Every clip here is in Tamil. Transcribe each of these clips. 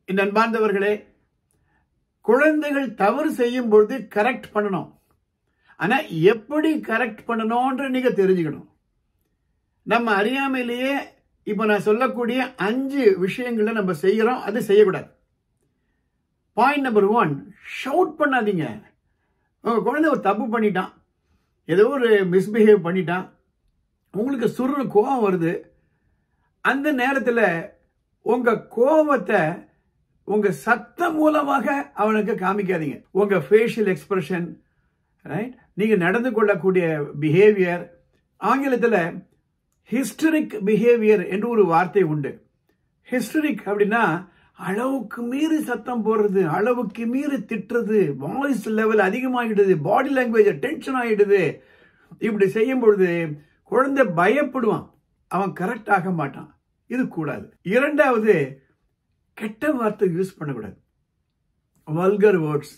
என் அன்பார்ந்தவர்களே குழந்தைகள் தவறு செய்யும் பொழுது கரெக்ட் பண்ணணும் ஆனா எப்படி கரெக்ட் பண்ணணும்ன்ற நீங்க தெரிஞ்சுக்கணும் நம்ம அறியாமையிலேயே இப்ப நான் சொல்லக்கூடிய அஞ்சு விஷயங்களை நம்ம செய்யறோம் அது செய்யக்கூடாது பாயிண்ட் நம்பர் ஒன் ஷவுட் பண்ணாதீங்க உங்க குழந்தை ஒரு தப்பு பண்ணிட்டான் ஏதோ ஒரு மிஸ்பிஹேவ் பண்ணிட்டான் உங்களுக்கு சுருன்னு கோபம் வருது அந்த நேரத்தில் உங்க கோபத்தை உங்க சத்தம் மூலமாக அவனுக்கு காமிக்காதீங்க உங்க ஃபேஷியல் எக்ஸ்பிரஷன் ரைட் நீங்க நடந்து கொள்ளக்கூடிய பிஹேவியர் ஆங்கிலத்தில் ஹிஸ்டரிக் பிஹேவியர் என்று ஒரு வார்த்தை உண்டு ஹிஸ்டரிக் அப்படின்னா அளவுக்கு மீறி சத்தம் போடுறது அளவுக்கு மீறி திட்டுறது வாய்ஸ் லெவல் அதிகமாகிடுது பாடி லாங்குவேஜ் டென்ஷன் ஆகிடுது இப்படி செய்யும் பொழுது குழந்தை பயப்படுவான் அவன் கரெக்ட் ஆக மாட்டான் இது கூடாது இரண்டாவது கெட்ட வார்த்தை யூஸ் பண்ணக்கூடாது வல்கர் வேர்ட்ஸ்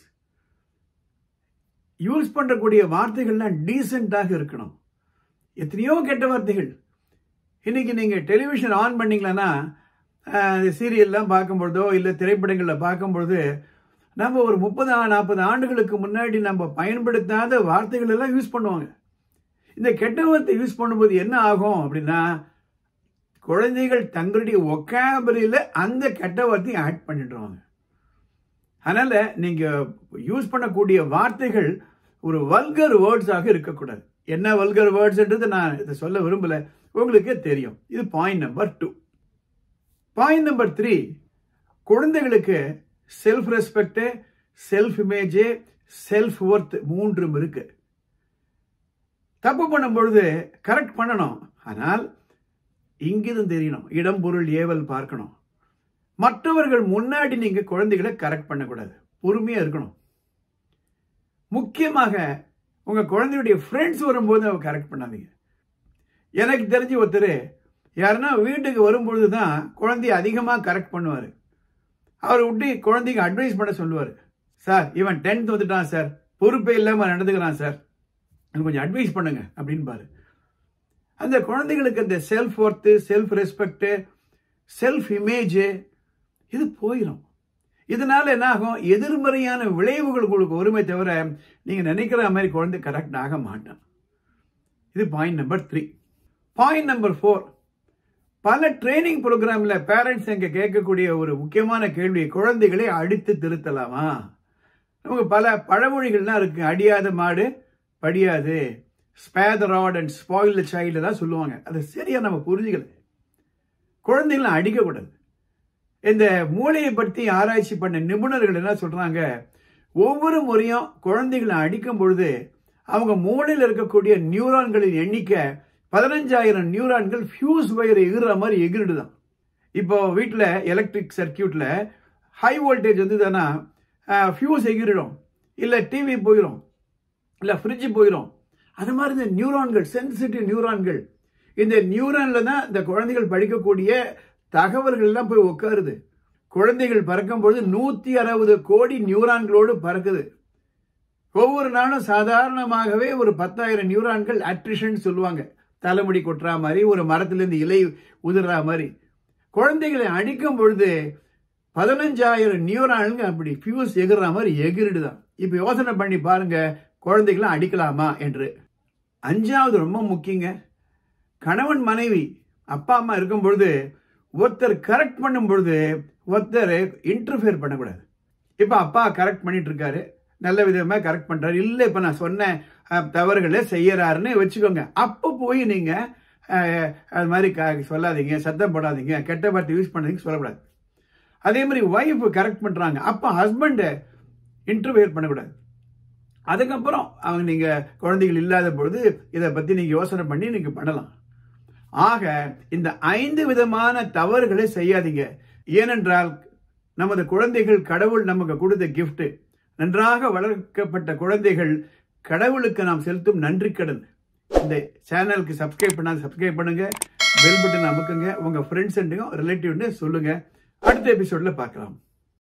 யூஸ் பண்ணக்கூடிய வார்த்தைகள்லாம் டீசெண்டாக இருக்கணும் எத்தனையோ கெட்ட வார்த்தைகள் இன்னைக்கு நீங்க டெலிவிஷன் ஆன் பண்ணீங்களன்னா சீரியல்லாம் பார்க்கும்பொழுதோ இல்லை திரைப்படங்களில் பார்க்கும்பொழுது நம்ம ஒரு முப்பது நாற்பது ஆண்டுகளுக்கு முன்னாடி நம்ம பயன்படுத்தாத வார்த்தைகள் எல்லாம் யூஸ் பண்ணுவாங்க இந்த கெட்ட வார்த்தை யூஸ் பண்ணும்போது என்ன ஆகும் அப்படின்னா குழந்தைகள் தங்களுடைய ஒக்காபரியில் அந்த கெட்ட வார்த்தையை ஆட் பண்ணிடுவாங்க அதனால நீங்க யூஸ் பண்ணக்கூடிய வார்த்தைகள் ஒரு வல்கர் வேர்ட்ஸாக இருக்கக்கூடாது என்ன வல்கர் வேர்ட்ஸ்ன்றது நான் இதை சொல்ல விரும்பல உங்களுக்கே தெரியும் இது point number two point number three குழந்தைகளுக்கு self respect self image self worth மூன்றும் இருக்கு தப்பு பண்ணும் பொழுது கரெக்ட் பண்ணணும் ஆனால் இங்கிருந்து தெரியணும் இடம் பொருள் ஏவல் பார்க்கணும் மற்றவர்கள் முன்னாடி நீங்க குழந்தைகளை கரெக்ட் பண்ணக்கூடாது பொறுமையா இருக்கணும் முக்கியமாக உங்க குழந்தையுடைய ஃப்ரெண்ட்ஸ் வரும்போது அவ கரெக்ட் பண்ணாதீங்க எனக்கு தெரிஞ்சு ஒருத்தர் யாருன்னா வீட்டுக்கு வரும்பொழுது தான் குழந்தைய அதிகமாக கரெக்ட் பண்ணுவார் அவர் விட்டு குழந்தைக்கு அட்வைஸ் பண்ண சொல்லுவார் சார் இவன் டென்த் வந்துட்டான் சார் பொறுப்பே இல்லாமல் நடந்துக்கிறான் சார் எனக்கு கொஞ்சம் அட்வைஸ் பண்ணுங்க அப்படின்பாரு அந்த குழந்தைகளுக்கு அந்த self worth self respect self image இது போயிடும் இதனால என்ன ஆகும் எதிர்மறையான விளைவுகள் உங்களுக்கு ஒருமை தவிர நீங்க நினைக்கிற மாதிரி குழந்தை கரெக்ட் ஆக மாட்டான் இது point number three point number four பல ட்ரைனிங் ப்ரோக்ராம்ல பேரண்ட்ஸ் எங்க கேட்கக்கூடிய ஒரு முக்கியமான கேள்வி குழந்தைகளை அடித்து திருத்தலாமா நமக்கு பல பழமொழிகள்லாம் இருக்கு அடியாத மாடு படியாது spare the rod and spoil child தான் சொல்லுவாங்க அது சரியா நம்ம புரிஞ்சுக்கல குழந்தைகளை அடிக்கக்கூடாது இந்த மூளையை பற்றி ஆராய்ச்சி பண்ண நிபுணர்கள் என்ன சொல்றாங்க ஒவ்வொரு முறையும் குழந்தைகளை அடிக்கும் பொழுது அவங்க மூளையில் இருக்கக்கூடிய நியூரான்களின் எண்ணிக்கை பதினஞ்சாயிரம் நியூரான்கள் ஃபியூஸ் வயர் எகிற மாதிரி எகிரிடுதான் இப்போ வீட்டில் எலக்ட்ரிக் சர்க்கியூட்ல ஹை வோல்டேஜ் வந்ததுன்னா ஃபியூஸ் எகிரிடும் இல்லை டிவி போயிடும் இல்லை ஃப்ரிட்ஜ் போயிடும் அது மாதிரி இந்த நியூரான்கள் சென்சிட்டிவ் நியூரான்கள் இந்த நியூரான்ல தான் இந்த குழந்தைகள் படிக்கக்கூடிய தகவல்கள் எல்லாம் போய் உட்காருது குழந்தைகள் பறக்கும் பொழுது நூத்தி அறுபது கோடி நியூரான்களோடு பறக்குது ஒவ்வொரு நாளும் சாதாரணமாகவே ஒரு பத்தாயிரம் நியூரான்கள் அட்ரிஷன் சொல்லுவாங்க தலைமுடி கொட்டுறா மாதிரி ஒரு மரத்திலிருந்து இலை உதிர்றா மாதிரி குழந்தைகளை அடிக்கும் பொழுது பதினஞ்சாயிரம் நியூரான்ங்க அப்படி ஃபியூஸ் எகிற மாதிரி எகிரிடுதான் இப்ப யோசனை பண்ணி பாருங்க குழந்தைகளை அடிக்கலாமா என்று அஞ்சாவது ரொம்ப முக்கியங்க கணவன் மனைவி அப்பா அம்மா இருக்கும் பொழுது ஒருத்தர் கரெக்ட் பண்ணும் பொழுது ஒருத்தர் இன்டர்ஃபியர் பண்ணக்கூடாது இப்போ அப்பா கரெக்ட் பண்ணிட்டு இருக்காரு நல்ல விதமாக கரெக்ட் பண்றாரு இல்லை இப்போ நான் சொன்ன தவறுகளை செய்யறாருன்னு வச்சுக்கோங்க அப்போ போய் நீங்க அது மாதிரி சொல்லாதீங்க சத்தம் போடாதீங்க கெட்ட வார்த்தை யூஸ் பண்ணாதீங்க சொல்லக்கூடாது அதே மாதிரி ஒய்ஃப் கரெக்ட் பண்றாங்க அப்போ ஹஸ்பண்டை இன்டர்வியர் பண்ணக்கூடாது அதுக்கப்புறம் அவங்க நீங்க குழந்தைகள் இல்லாத பொழுது இதை பத்தி நீங்க யோசனை பண்ணி நீங்க பண்ணலாம் ஆக இந்த ஐந்து விதமான தவறுகளை செய்யாதீங்க ஏனென்றால் நமது குழந்தைகள் கடவுள் நமக்கு கொடுத்த கிஃப்ட் நன்றாக வளர்க்கப்பட்ட குழந்தைகள் கடவுளுக்கு நாம் செலுத்தும் நன்றி கடன் இந்த சேனலுக்கு சப்ஸ்கிரைப் பண்ணாத சப்ஸ்கிரைப் பண்ணுங்க பெல் பட்டன் அமுக்குங்க உங்க ஃப்ரெண்ட்ஸ் ரிலேட்டிவ்னு சொல்லுங்க அடுத்த எபிசோட்ல பார்க்கலாம்